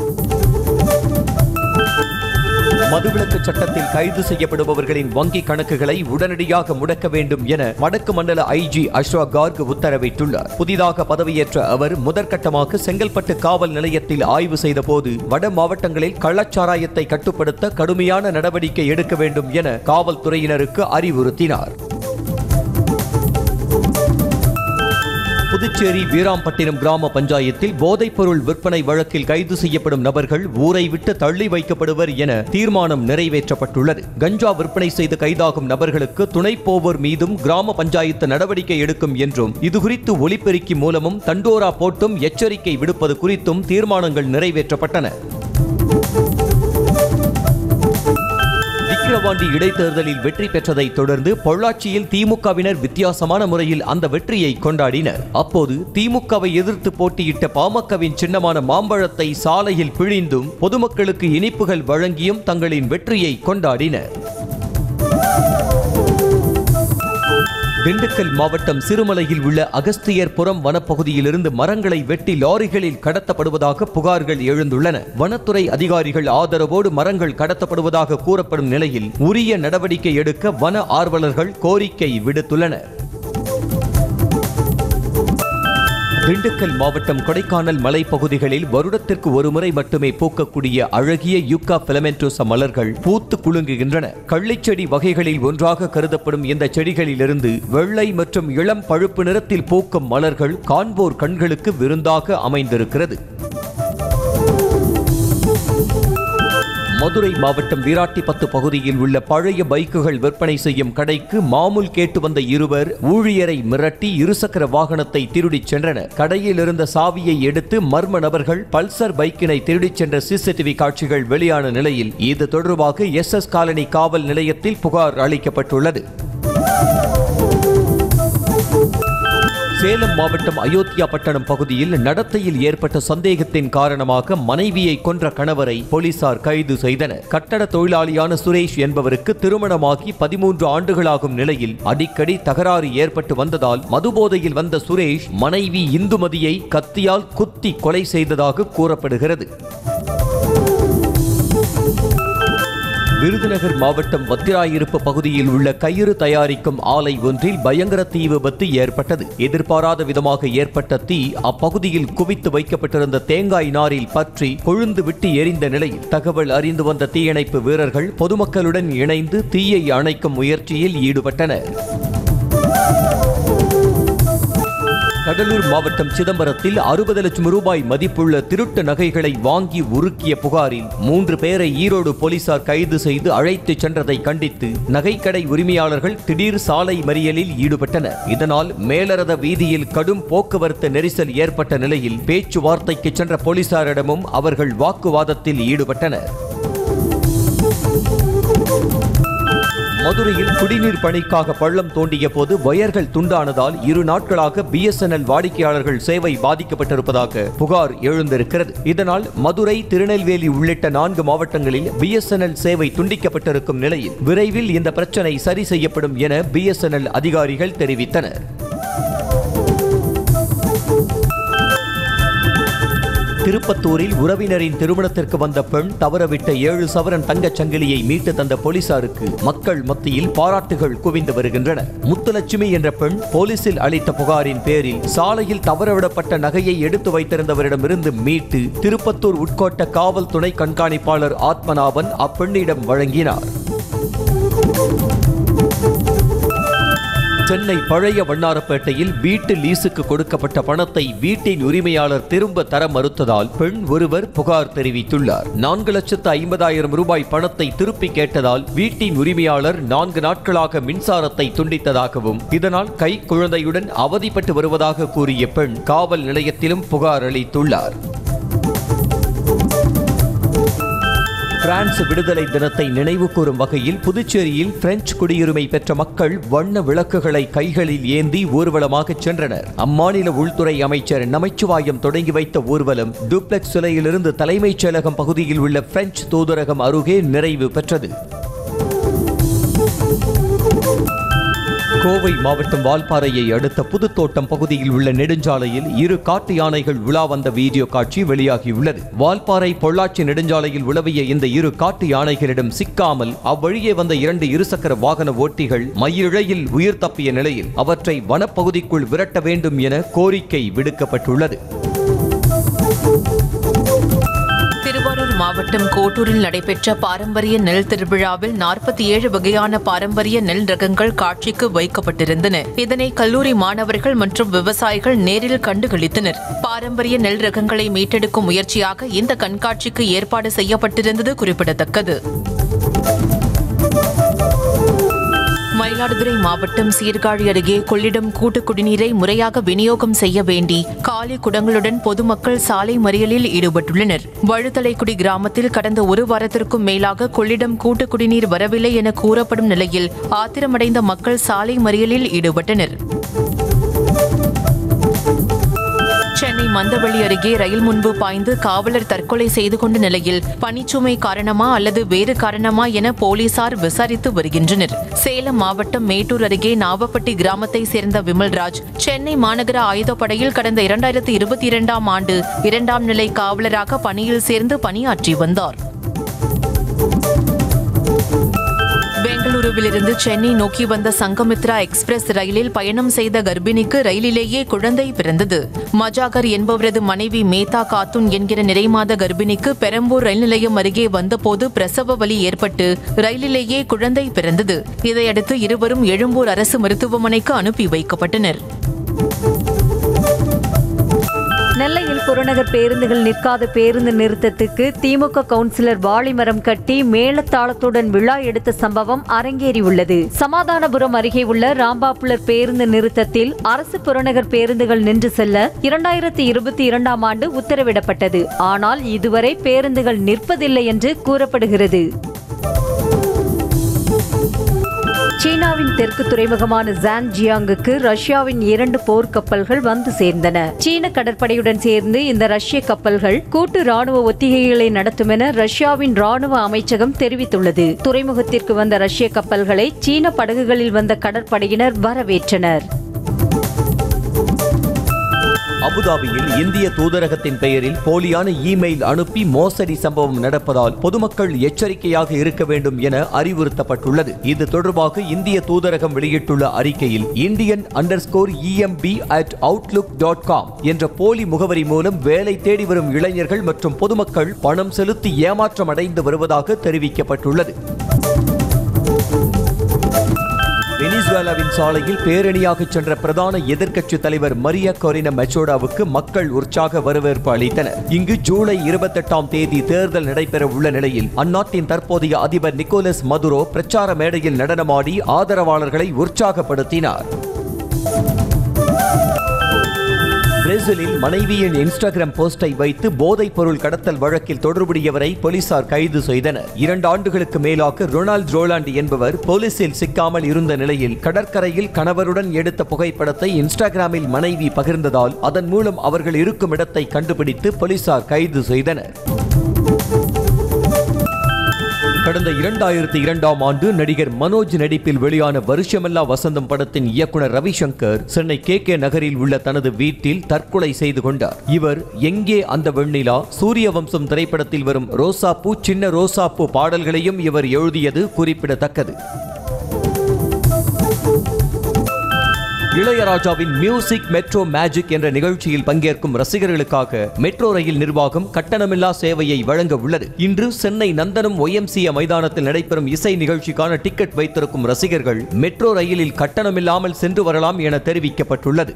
மதுவிலக்கு சட்டத்தில் கைது செய்யப்படுபவர்களின் வங்கி கணக்குகளை உடனடியாக முடக்க வேண்டும் என வடக்கு மண்டல ஐஜி அஸ்வா கார்க் உத்தரவிட்டுள்ளார் புதிதாக பதவியேற்ற அவர் முதற்கட்டமாக செங்கல்பட்டு காவல் நிலையத்தில் ஆய்வு செய்தபோது வட மாவட்டங்களில் கள்ளச்சாராயத்தை கட்டுப்படுத்த கடுமையான நடவடிக்கை எடுக்க வேண்டும் என காவல்துறையினருக்கு அறிவுறுத்தினார் புதுச்சேரி வீராம்பட்டினம் கிராம பஞ்சாயத்தில் போதைப்பொருள் விற்பனை வழக்கில் கைது செய்யப்படும் நபர்கள் ஊரை விட்டு தள்ளி வைக்கப்படுவர் என தீர்மானம் நிறைவேற்றப்பட்டுள்ளது கஞ்சா விற்பனை செய்து கைதாகும் நபர்களுக்கு துணை போவோர் மீதும் கிராம பஞ்சாயத்து நடவடிக்கை எடுக்கும் என்றும் இதுகுறித்து ஒலிபெருக்கி மூலமும் தண்டோரா போட்டும் எச்சரிக்கை விடுப்பது குறித்தும் தீர்மானங்கள் நிறைவேற்றப்பட்டன விக்கிரவாண்டி இடைத்தேர்தலில் வெற்றி பெற்றதை தொடர்ந்து பொள்ளாச்சியில் திமுகவினர் வித்தியாசமான முறையில் அந்த வெற்றியை கொண்டாடினர் அப்போது திமுகவை எதிர்த்து போட்டியிட்ட பாமகவின் சின்னமான மாம்பழத்தை சாலையில் பிழிந்தும் பொதுமக்களுக்கு இனிப்புகள் வழங்கியும் தங்களின் வெற்றியை கொண்டாடினர் திண்டுக்கல் மாவட்டம் சிறுமலையில் உள்ள அகஸ்தியர்புரம் வனப்பகுதியிலிருந்து மரங்களை வெட்டி லாரிகளில் கடத்தப்படுவதாக புகார்கள் எழுந்துள்ளன வனத்துறை அதிகாரிகள் ஆதரவோடு மரங்கள் கடத்தப்படுவதாக கூறப்படும் நிலையில் உரிய நடவடிக்கை எடுக்க வன ஆர்வலர்கள் கோரிக்கை விடுத்துள்ளனர் திண்டுக்கல் மாவட்டம் கொடைக்கானல் மலைப்பகுதிகளில் வருடத்திற்கு ஒருமுறை மட்டுமே பூக்கக்கூடிய அழகிய யூக்கா பிலமென்டோச மலர்கள் பூத்து குலுங்குகின்றன கள்ளிச்செடி வகைகளில் ஒன்றாக கருதப்படும் இந்த செடிகளிலிருந்து வெள்ளை மற்றும் இளம் பழுப்பு நிறத்தில் பூக்கும் மலர்கள் காண்போர் கண்களுக்கு விருந்தாக அமைந்திருக்கிறது மதுரை மாவட்டம் வீராட்டிப்பத்து பகுதியில் உள்ள பழைய பைக்குகள் விற்பனை செய்யும் கடைக்கு மாமூல் கேட்டு வந்த இருவர் ஊழியரை மிரட்டி இருசக்கர வாகனத்தை திருடிச் சென்றனர் கடையில் இருந்த சாவியை எடுத்து மர்ம நபர்கள் பல்சர் பைக்கினை திருடிச் சென்ற சிசிடிவி காட்சிகள் வெளியான நிலையில் இது தொடர்பாக எஸ் எஸ் காலனி காவல் நிலையத்தில் புகார் அளிக்கப்பட்டுள்ளது சேலம் மாவட்டம் அயோத்தியா பட்டணம் பகுதியில் நடத்தையில் ஏற்பட்ட சந்தேகத்தின் காரணமாக மனைவியை கொன்ற கணவரை போலீசார் கைது செய்தனர் கட்டட தொழிலாளியான சுரேஷ் என்பவருக்கு திருமணமாகி பதிமூன்று ஆண்டுகளாகும் நிலையில் அடிக்கடி தகராறு ஏற்பட்டு வந்ததால் மதுபோதையில் வந்த சுரேஷ் மனைவி இந்துமதியை கத்தியால் குத்தி கொலை செய்ததாக கூறப்படுகிறது விருதுநகர் மாவட்டம் வத்திராயிருப்பு பகுதியில் உள்ள கயிறு தயாரிக்கும் ஆலை ஒன்றில் பயங்கர தீ விபத்து ஏற்பட்டது எதிர்பாராத விதமாக ஏற்பட்ட தீ அப்பகுதியில் குவித்து வைக்கப்பட்டிருந்த தேங்காய் நாரில் பற்றி கொழுந்து விட்டு எரிந்த நிலையில் தகவல் அறிந்து வந்த தீயணைப்பு வீரர்கள் பொதுமக்களுடன் இணைந்து தீயை அணைக்கும் முயற்சியில் ஈடுபட்டனர் கடலூர் மாவட்டம் சிதம்பரத்தில் அறுபது லட்சம் ரூபாய் மதிப்புள்ள திருட்டு நகைகளை வாங்கி உருக்கிய புகாரில் மூன்று பேரை ஈரோடு போலீசார் கைது செய்து அழைத்துச் சென்றதை கண்டித்து நகைக்கடை உரிமையாளர்கள் திடீர் சாலை மறியலில் ஈடுபட்டனர் இதனால் மேலரத வீதியில் கடும் போக்குவரத்து நெரிசல் ஏற்பட்ட நிலையில் பேச்சுவார்த்தைக்கு சென்ற போலீசாரிடமும் அவர்கள் வாக்குவாதத்தில் ஈடுபட்டனர் மதுரையில் குடிநீர் பணிக்காக பள்ளம் தோண்டிய போது வயர்கள் துண்டானதால் இரு நாட்களாக பிஎஸ்என்எல் வாடிக்கையாளர்கள் சேவை பாதிக்கப்பட்டிருப்பதாக புகார் எழுந்திருக்கிறது இதனால் மதுரை திருநெல்வேலி உள்ளிட்ட நான்கு மாவட்டங்களில் பிஎஸ்என்எல் சேவை துண்டிக்கப்பட்டிருக்கும் நிலையில் விரைவில் இந்த பிரச்சனை சரி செய்யப்படும் என பிஎஸ்என்எல் அதிகாரிகள் தெரிவித்தனர் திருப்பத்தூரில் உறவினரின் திருமணத்திற்கு வந்த பெண் தவறவிட்ட ஏழு சவரன் தங்கச் சங்கிலியை மீட்டு தந்த போலீசாருக்கு மக்கள் மத்தியில் பாராட்டுகள் குவிந்து வருகின்றன முத்துலட்சுமி என்ற பெண் போலீசில் அளித்த புகாரின் பேரில் சாலையில் தவறவிடப்பட்ட நகையை எடுத்து வைத்திருந்தவரிடமிருந்து மீட்டு திருப்பத்தூர் உட்கோட்ட காவல் துணை கண்காணிப்பாளர் ஆத்மநாபன் அப்பெண்ணிடம் வழங்கினார் சென்னை பழைய வண்ணாரப்பேட்டையில் வீட்டு லீசுக்கு கொடுக்கப்பட்ட பணத்தை வீட்டின் உரிமையாளர் திரும்ப தர மறுத்ததால் பெண் ஒருவர் புகார் தெரிவித்துள்ளார் நான்கு லட்சத்து ஐம்பதாயிரம் ரூபாய் பணத்தை திருப்பி கேட்டதால் வீட்டின் உரிமையாளர் நான்கு நாட்களாக மின்சாரத்தை துண்டித்ததாகவும் இதனால் கை குழந்தையுடன் அவதிப்பட்டு வருவதாக கூறிய பெண் காவல் நிலையத்திலும் புகார் அளித்துள்ளார் பிரான்ஸ் விடுதலை தினத்தை நினைவு கூறும் வகையில் புதுச்சேரியில் பிரெஞ்சு குடியுரிமை பெற்ற மக்கள் வண்ண விளக்குகளை கைகளில் ஏந்தி ஊர்வலமாக சென்றனர் அம்மாநில உள்துறை அமைச்சர் நமச்சிவாயம் தொடங்கி வைத்த ஊர்வலம் டூப்ளெக்ஸ் சிலையிலிருந்து தலைமைச் செயலகம் பகுதியில் உள்ள பிரெஞ்சு தூதரகம் அருகே நிறைவு பெற்றது கோவை மாவட்டம் வால்பாறையை அடுத்த புதுத்தோட்டம் பகுதியில் உள்ள நெடுஞ்சாலையில் இரு காட்டு யானைகள் உலா வந்த வீடியோ காட்சி வெளியாகியுள்ளது வால்பாறை பொள்ளாச்சி நெடுஞ்சாலையில் உலவிய இந்த இரு காட்டு யானைகளிடம் சிக்காமல் அவ்வழியே வந்த இரண்டு இருசக்கர வாகன ஓட்டிகள் மயிரிழையில் உயிர் தப்பிய நிலையில் அவற்றை வனப்பகுதிக்குள் விரட்ட வேண்டும் என கோரிக்கை விடுக்கப்பட்டுள்ளது
திருவாரூர் மாவட்டம் கோட்டூரில் நடைபெற்ற பாரம்பரிய நெல் திருவிழாவில் நாற்பத்தி ஏழு வகையான பாரம்பரிய நெல் ரகங்கள் காட்சிக்கு வைக்கப்பட்டிருந்தன இதனை கல்லூரி மாணவர்கள் மற்றும் விவசாயிகள் நேரில் கண்டுகளித்தனர் பாரம்பரிய நெல் ரகங்களை மீட்டெடுக்கும் முயற்சியாக இந்த கண்காட்சிக்கு ஏற்பாடு செய்யப்பட்டிருந்தது குறிப்பிடத்தக்கது மயிலாடுதுறை மாவட்டம் சீர்காழி அருகே கொள்ளிடம் கூட்டு குடிநீரை முறையாக விநியோகம் செய்ய வேண்டி காலி குடங்களுடன் பொதுமக்கள் சாலை மறியலில் ஈடுபட்டுள்ளனர் வழுதலைக்குடி கிராமத்தில் கடந்த ஒரு வாரத்திற்கும் மேலாக கொள்ளிடம் கூட்டு குடிநீர் வரவில்லை என கூறப்படும் நிலையில் ஆத்திரமடைந்த மக்கள் சாலை மறியலில் ஈடுபட்டனர் சென்னை மந்தவள்ளி அருகே ரயில் முன்பு பாய்ந்து காவலர் தற்கொலை செய்து கொண்ட நிலையில் பணிச்சுமை காரணமா அல்லது வேறு காரணமா என போலீசார் விசாரித்து வருகின்றனர் சேலம் மாவட்டம் மேட்டூர் அருகே நாவப்பட்டி கிராமத்தை சேர்ந்த விமல்ராஜ் சென்னை மாநகர ஆயுதப்படையில் கடந்த இரண்டாயிரத்து இருபத்தி இரண்டாம் ஆண்டு இரண்டாம் நிலை காவலராக பணியில் சேர்ந்து பணியாற்றி வந்தார் பெங்களூருவிலிருந்து சென்னை நோக்கி வந்த சங்கமித்ரா எக்ஸ்பிரஸ் ரயிலில் பயணம் செய்த கர்ப்பிணிக்கு ரயிலிலேயே குழந்தை பிறந்தது மஜாகர் என்பவரது மனைவி மேதா காத்துன் என்கிற நிறைமாத கர்ப்பிணிக்கு பெரம்பூர் ரயில் நிலையம் அருகே வந்தபோது பிரசவ வலி ஏற்பட்டு ரயிலிலேயே குழந்தை பிறந்தது இதையடுத்து இருவரும் எழும்பூர் அரசு மருத்துவமனைக்கு அனுப்பி வைக்கப்பட்டனர்
நெல்லையில் புறநகர் பேருந்துகள் நிற்காத பேருந்து நிறுத்தத்துக்கு திமுக கவுன்சிலர் வாழைமரம் கட்டி மேளதாளத்துடன் விழா எடுத்த சம்பவம் அரங்கேறியுள்ளது சமாதானபுரம் அருகே உள்ள ராம்பாப்புலர் பேருந்து நிறுத்தத்தில் அரசு புறநகர் பேருந்துகள் நின்று செல்ல இரண்டாயிரத்தி இருபத்தி இரண்டாம் ஆண்டு உத்தரவிடப்பட்டது ஆனால் இதுவரை பேருந்துகள் நிற்பதில்லை என்று கூறப்படுகிறது சீனாவின் தெற்கு துறைமுகமான ஜான் ஜியாங்குக்கு ரஷ்யாவின் இரண்டு போர் கப்பல்கள் வந்து சேர்ந்தன சீன கடற்படையுடன் சேர்ந்து இந்த ரஷ்ய கப்பல்கள் கூட்டு ராணுவ ஒத்திகைகளை நடத்தும் என ரஷ்யாவின் ராணுவ அமைச்சகம் தெரிவித்துள்ளது துறைமுகத்திற்கு வந்த ரஷ்ய கப்பல்களை சீன படகுகளில் வந்த கடற்படையினர் வரவேற்றனர்
அபுதாபியில் இந்திய தூதரகத்தின் பெயரில் போலியான இமெயில் அனுப்பி மோசடி சம்பவம் நடப்பதால் பொதுமக்கள் எச்சரிக்கையாக இருக்க வேண்டும் என அறிவுறுத்தப்பட்டுள்ளது இது தொடர்பாக இந்திய தூதரகம் வெளியிட்டுள்ள அறிக்கையில் Indian underscore EMB at Outlook dot com என்ற போலி முகவரி மூலம் வேலை தேடி வரும் இளைஞர்கள் மற்றும் பொதுமக்கள் பணம் செலுத்தி ஏமாற்றம் அடைந்து வருவதாக தெரிவிக்கப்பட்டுள்ளது வெனிசுவேலாவின் சாலையில் பேரணியாக சென்ற பிரதான எதிர்க்கட்சி தலைவர் மரியா கொரினா மெச்சோடாவுக்கு மக்கள் உற்சாக வரவேற்பு அளித்தனர் இங்கு ஜூலை இருபத்தெட்டாம் தேதி தேர்தல் நடைபெற உள்ள நிலையில் அந்நாட்டின் தற்போதைய அதிபர் நிக்கோலஸ் மதுரோ பிரச்சார மேடையில் நடனமாடி ஆதரவாளர்களை உற்சாகப்படுத்தினார் பிரேசிலில் மனைவியின் இன்ஸ்டாகிராம் போஸ்டை வைத்து போதைப் பொருள் கடத்தல் வழக்கில் தொடர்புடையவரை போலீசார் கைது செய்தனர் இரண்டு ஆண்டுகளுக்கு மேலாக ரொனால்ட் ரோலாண்ட் என்பவர் போலீசில் சிக்காமல் இருந்த நிலையில் கடற்கரையில் கணவருடன் எடுத்த புகைப்படத்தை இன்ஸ்டாகிராமில் மனைவி பகிர்ந்ததால் அதன் மூலம் அவர்கள் இருக்கும் இடத்தை கண்டுபிடித்து போலீசார் கைது செய்தனர் கடந்த இரண்டாயிரத்தி இரண்டாம் ஆண்டு நடிகர் மனோஜ் நடிப்பில் வெளியான வருஷமெல்லா வசந்தம் படத்தின் இயக்குனர் ரவிசங்கர் சென்னை கே கே நகரில் உள்ள தனது வீட்டில் தற்கொலை செய்து கொண்டார் இவர் எங்கே அந்த வெண்ணிலா சூரிய வம்சம் திரைப்படத்தில் வரும் ரோசாப்பூ சின்ன ரோசாப்பூ பாடல்களையும் இவர் எழுதியது குறிப்பிடத்தக்கது இளையராஜாவின் மியூசிக் மெட்ரோ மேஜிக் என்ற நிகழ்ச்சியில் பங்கேற்கும் ரசிகர்களுக்காக மெட்ரோ ரயில் நிர்வாகம் கட்டணமில்லா சேவையை வழங்க உள்ளது இன்று சென்னை நந்தனம் ஒய்எம்சிஏ மைதானத்தில் நடைபெறும் இசை நிகழ்ச்சிக்கான டிக்கெட் வைத்திருக்கும் ரசிகர்கள் மெட்ரோ ரயிலில் கட்டணமில்லாமல் சென்று வரலாம் என தெரிவிக்கப்பட்டுள்ளது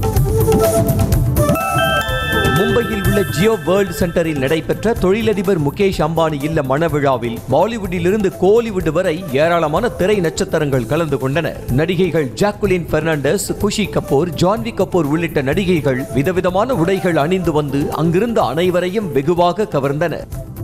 மும்பையில் உள்ள ஜியோ வேர்ல்ட் சென்டரில் நடைபெற்ற தொழிலதிபர் முகேஷ் அம்பானி இல்ல மணவிழாவில் பாலிவுட்டில் இருந்து கோலிவுட் வரை ஏராளமான திரை நட்சத்திரங்கள் கலந்து கொண்டனர் நடிகைகள் ஜாக்குலின் பெர்னாண்டஸ் குஷி கபூர் ஜான்வி கபூர் உள்ளிட்ட நடிகைகள் விதவிதமான உடைகள் அணிந்து வந்து அங்கிருந்த அனைவரையும் வெகுவாக கவர்ந்தனர்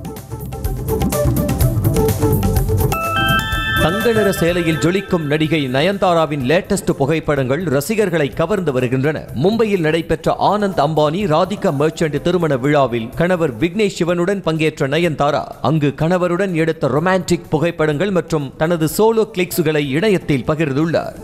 தங்க நிற சேலையில் ஜொலிக்கும் நடிகை நயன்தாராவின் லேட்டஸ்ட் புகைப்படங்கள் ரசிகர்களை கவர்ந்து வருகின்றன மும்பையில் நடைபெற்ற ஆனந்த் அம்பானி ராதிகா மர்ச்சன்ட் திருமண விழாவில் கணவர் விக்னேஷ் சிவனுடன் பங்கேற்ற நயன்தாரா அங்கு கணவருடன் எடுத்த ரொமான்டிக் புகைப்படங்கள் மற்றும் தனது சோலோ கிளிக்ஸுகளை இணையத்தில் பகிர்ந்துள்ளார்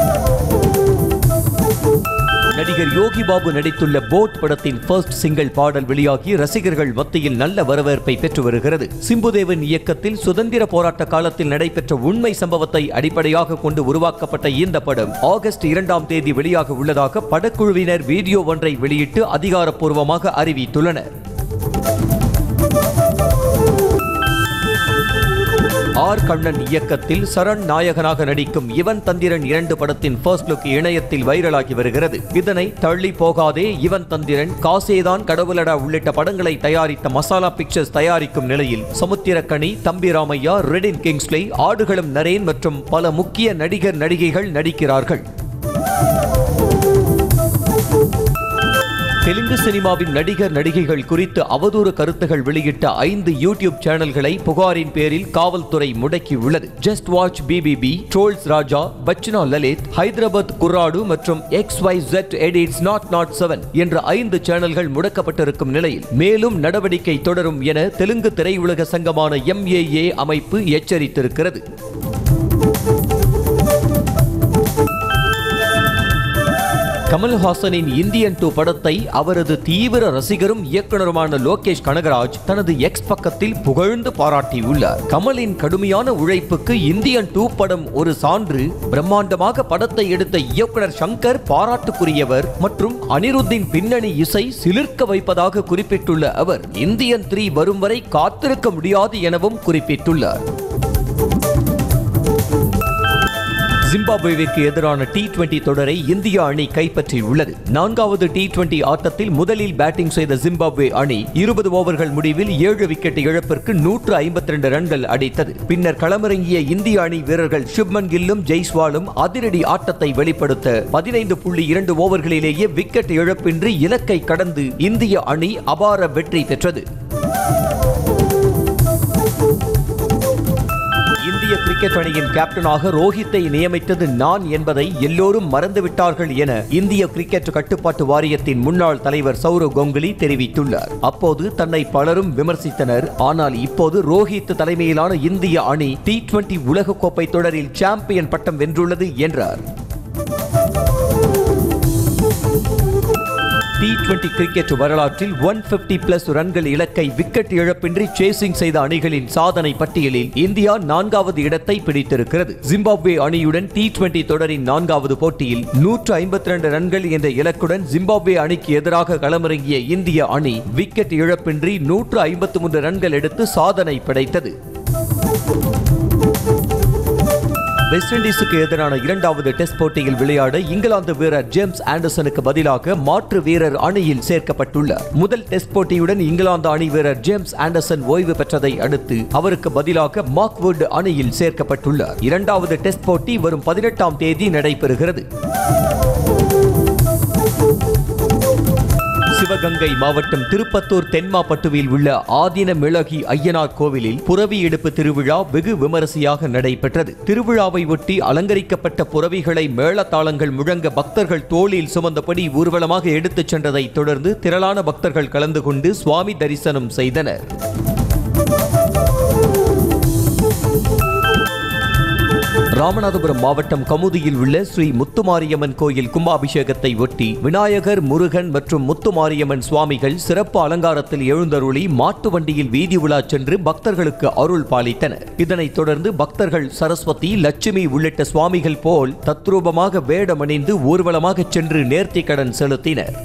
நடிகர் யோகி பாபு நடித்துள்ள போட் படத்தின் ஃபர்ஸ்ட் சிங்கிள் பாடல் வெளியாகி ரசிகர்கள் மத்தியில் நல்ல வரவேற்பை பெற்று வருகிறது சிம்புதேவன் இயக்கத்தில் சுதந்திர போராட்ட காலத்தில் நடைபெற்ற உண்மை சம்பவத்தை அடிப்படையாக கொண்டு உருவாக்கப்பட்ட இந்த படம் ஆகஸ்ட் இரண்டாம் தேதி வெளியாக உள்ளதாக படக்குழுவினர் வீடியோ ஒன்றை வெளியிட்டு அதிகாரப்பூர்வமாக அறிவித்துள்ளனர் ஆர் கண்ணன் இயக்கத்தில் சரண் நாயகனாக நடிக்கும் இவன் தந்திரன் இரண்டு படத்தின் ஃபர்ஸ்ட் லுக் இணையத்தில் வைரலாகி வருகிறது இதனை தள்ளி போகாதே இவன் தந்திரன் காசேதான் கடவுளடா உள்ளிட்ட படங்களை தயாரித்த மசாலா பிக்சர்ஸ் தயாரிக்கும் நிலையில் சமுத்திரக்கனி தம்பி ராமையா ரெடின் கிங்ஸ்லி ஆடுகளும் நரேன் மற்றும் பல முக்கிய நடிகர் நடிகைகள் நடிக்கிறார்கள் தெலுங்கு சினிமாவின் நடிகர் நடிகைகள் குறித்து அவதூறு கருத்துகள் வெளியிட்ட ஐந்து யூடியூப் சேனல்களை புகாரின் பேரில் காவல்துறை முடக்கியுள்ளது ஜஸ்ட் வாட்ச் பிபிபி ட்ரோல்ஸ் ராஜா பச்சனா லலித் ஹைதராபாத் குர்ராடு மற்றும் X Y Z edits naught naught seven என்ற ஐந்து சேனல்கள் முடக்கப்பட்டிருக்கும் நிலையில் மேலும் நடவடிக்கை தொடரும் என தெலுங்கு திரையுலக சங்கமான எம்ஏஏ அமைப்பு எச்சரித்திருக்கிறது கமல்ஹாசனின் இந்தியன் டூ படத்தை அவரது தீவிர ரசிகரும் இயக்குனருமான லோகேஷ் கனகராஜ் தனது எக்ஸ் பக்கத்தில் புகழ்ந்து பாராட்டியுள்ளார் கமலின் கடுமையான உழைப்புக்கு இந்தியன் டூ படம் ஒரு சான்று பிரம்மாண்டமாக படத்தை எடுத்த இயக்குனர் சங்கர் பாராட்டுக்குரியவர் மற்றும் அனிருத்தின் பின்னணி இசை சிலிர்க்க வைப்பதாக குறிப்பிட்டுள்ள அவர் இந்தியன் த்ரீ வரும் வரை காத்திருக்க முடியாது எனவும் குறிப்பிட்டுள்ளார் ஜிம்பாப்வேவிற்கு எதிரான டி டுவெண்டி தொடரை இந்திய அணி கைப்பற்றியுள்ளது நான்காவது டி டுவெண்டி ஆட்டத்தில் முதலில் பேட்டிங் செய்த ஜிம்பாப்வே அணி இருபது ஓவர்கள் முடிவில் ஏழு விக்கெட் இழப்பிற்கு நூற்று ஐம்பத்தி ரெண்டு ரன்கள் அடித்தது பின்னர் களமிறங்கிய இந்திய அணி வீரர்கள் சுப்மன் கில்லும் ஜெய்ஸ்வாலும் அதிரடி ஆட்டத்தை வெளிப்படுத்த பதினைந்து புள்ளி இரண்டு ஓவர்களிலேயே விக்கெட் இழப்பின்றி இலக்கை கடந்து இந்திய அணி அபார வெற்றி பெற்றது இந்திய கிரிக்கெட் அணியின் கேப்டனாக ரோஹித்தை நியமித்தது நான் என்பதை எல்லோரும் மறந்துவிட்டார்கள் என இந்திய கிரிக்கெட் கட்டுப்பாட்டு வாரியத்தின் முன்னாள் தலைவர் சௌரவ் கங்குலி தெரிவித்துள்ளார் அப்போது தன்னை பலரும் விமர்சித்தனர் ஆனால் இப்போது ரோஹித் தலைமையிலான இந்திய அணி டி டுவெண்டி உலகக்கோப்பை தொடரில் சாம்பியன் பட்டம் வென்றுள்ளது என்றார் டி டுவெண்டி கிரிக்கெட் வரலாற்றில் ஒன் பிப்டி பிளஸ் ரன்கள் இலக்கை விக்கெட் இழப்பின்றி சேசிங் செய்த அணிகளின் சாதனை பட்டியலில் இந்தியா நான்காவது இடத்தை பிடித்திருக்கிறது ஜிம்பாப்வே அணியுடன் டி டுவெண்டி தொடரின் நான்காவது போட்டியில் நூற்று ஐம்பத்தி ரெண்டு ரன்கள் என்ற இலக்குடன் ஜிம்பாப்வே அணிக்கு எதிராக களமிறங்கிய இந்திய அணி விக்கெட் இழப்பின்றி நூற்று ஐம்பத்தி மூன்று ரன்கள் எடுத்து சாதனை படைத்தது வெஸ்ட் இண்டீஸுக்கு எதிரான இரண்டாவது டெஸ்ட் போட்டியில் விளையாட இங்கிலாந்து வீரர் ஜேம்ஸ் ஆண்டர்சனுக்கு பதிலாக மாற்று வீரர் அணியில் சேர்க்கப்பட்டுள்ளார் முதல் டெஸ்ட் போட்டியுடன் இங்கிலாந்து அணி வீரர் ஜேம்ஸ் ஆண்டர்சன் ஓய்வு பெற்றதை அடுத்து அவருக்கு பதிலாக மார்க்வுட் அணியில் சேர்க்கப்பட்டுள்ளார் இரண்டாவது டெஸ்ட் போட்டி வரும் பதினெட்டாம் தேதி நடைபெறுகிறது சிவகங்கை மாவட்டம் திருப்பத்தூர் தென்மாப்பட்டுவில் உள்ள ஆதின மிளகி ஐயனார் கோவிலில் புறவி எடுப்பு திருவிழா வெகு விமரிசையாக நடைபெற்றது திருவிழாவை ஒட்டி அலங்கரிக்கப்பட்ட புறவிகளை மேளதாளங்கள் முழங்க பக்தர்கள் தோளில் சுமந்தபடி ஊர்வலமாக எடுத்துச் சென்றதைத் தொடர்ந்து திரளான பக்தர்கள் கலந்து கொண்டு சுவாமி தரிசனம் செய்தனர் ராமநாதபுரம் மாவட்டம் கமுதியில் உள்ள ஸ்ரீ முத்துமாரியம்மன் கோயில் கும்பாபிஷேகத்தை ஒட்டி விநாயகர் முருகன் மற்றும் முத்துமாரியம்மன் சுவாமிகள் சிறப்பு அலங்காரத்தில் எழுந்தருளி மாட்டு வண்டியில் வீதி உலா சென்று பக்தர்களுக்கு அருள் பாலித்தனர் இதனைத் தொடர்ந்து பக்தர்கள் சரஸ்வதி லட்சுமி உள்ளிட்ட சுவாமிகள் போல் தத்ரூபமாக வேடமணிந்து ஊர்வலமாக சென்று நேர்த்திக்கடன் செலுத்தினர்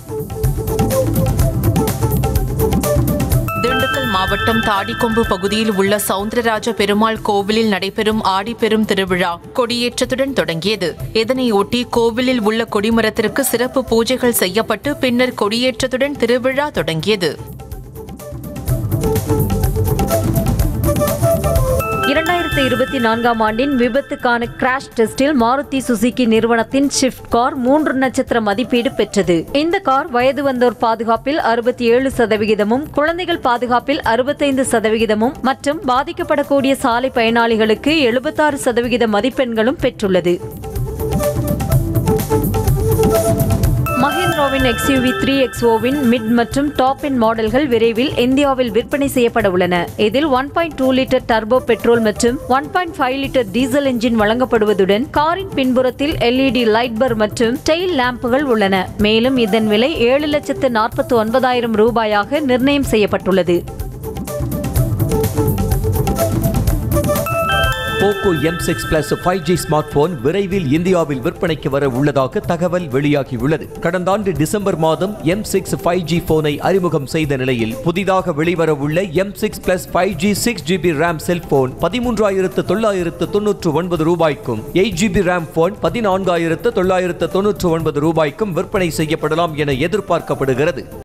திண்டுக்கல் மாவட்டம் தாடிக்கொம்பு பகுதியில் உள்ள சவுந்தரராஜ பெருமாள் கோவிலில் நடைபெறும் ஆடிப்பெரும் திருவிழா கொடியேற்றத்துடன் தொடங்கியது இதனையொட்டி கோவிலில் உள்ள கொடிமரத்திற்கு சிறப்பு பூஜைகள் செய்யப்பட்டு பின்னர் கொடியேற்றத்துடன் திருவிழா தொடங்கியது
இரண்டாயிரத்தி இருபத்தி நான்காம் ஆண்டின் விபத்துக்கான கிராஷ் டெஸ்டில் மாருதி சுசுகி நிறுவனத்தின் ஷிஃப்ட் கார் மூன்று நட்சத்திர மதிப்பீடு பெற்றது இந்த கார் வயது வந்தோர் பாதுகாப்பில் அறுபத்தி ஏழு சதவிகிதமும் குழந்தைகள் பாதுகாப்பில் அறுபத்தைந்து சதவிகிதமும் மற்றும் பாதிக்கப்படக்கூடிய சாலை பயனாளிகளுக்கு எழுபத்தாறு சதவிகித மதிப்பெண்களும் பெற்றுள்ளது மஹிந்திராவின் எக்ஸ்யூவி த்ரீ எக்ஸ்ஓவின் மிட் மற்றும் டாப் இன் மாடல்கள் விரைவில் இந்தியாவில் விற்பனை செய்யப்பட உள்ளன இதில் one point two litre turbo petrol மற்றும் one point five litre diesel engine வழங்கப்படுவதுடன் காரின் பின்புறத்தில் எல்இடி லைட் பர் மற்றும் டெயில் லேம்புகள் உள்ளன மேலும் இதன் விலை ஏழு லட்சத்து நாற்பத்தி ஒன்பதாயிரம் ரூபாயாக நிர்ணயம் செய்யப்பட்டுள்ளது
Poco M six plus five G smart phone விரைவில் இந்தியாவில் விற்பனைக்கு வர உள்ளதாக தகவல் வெளியாகியுள்ளது கடந்த ஆண்டு டிசம்பர் மாதம் எம் சிக்ஸ் ஃபைவ் ஜி போனை அறிமுகம் செய்த நிலையில் புதிதாக வெளிவர உள்ள M six plus five G six GB RAM cellphone பதிமூன்றாயிரத்து தொள்ளாயிரத்து தொன்னூற்று ஒன்பது ரூபாய்க்கும் எயிட் ஜிபி ரேம் போன் பதினான்காயிரத்து தொள்ளாயிரத்து தொன்னூற்று ஒன்பது ரூபாய்க்கும் விற்பனை செய்யப்படலாம் என எதிர்பார்க்கப்படுகிறது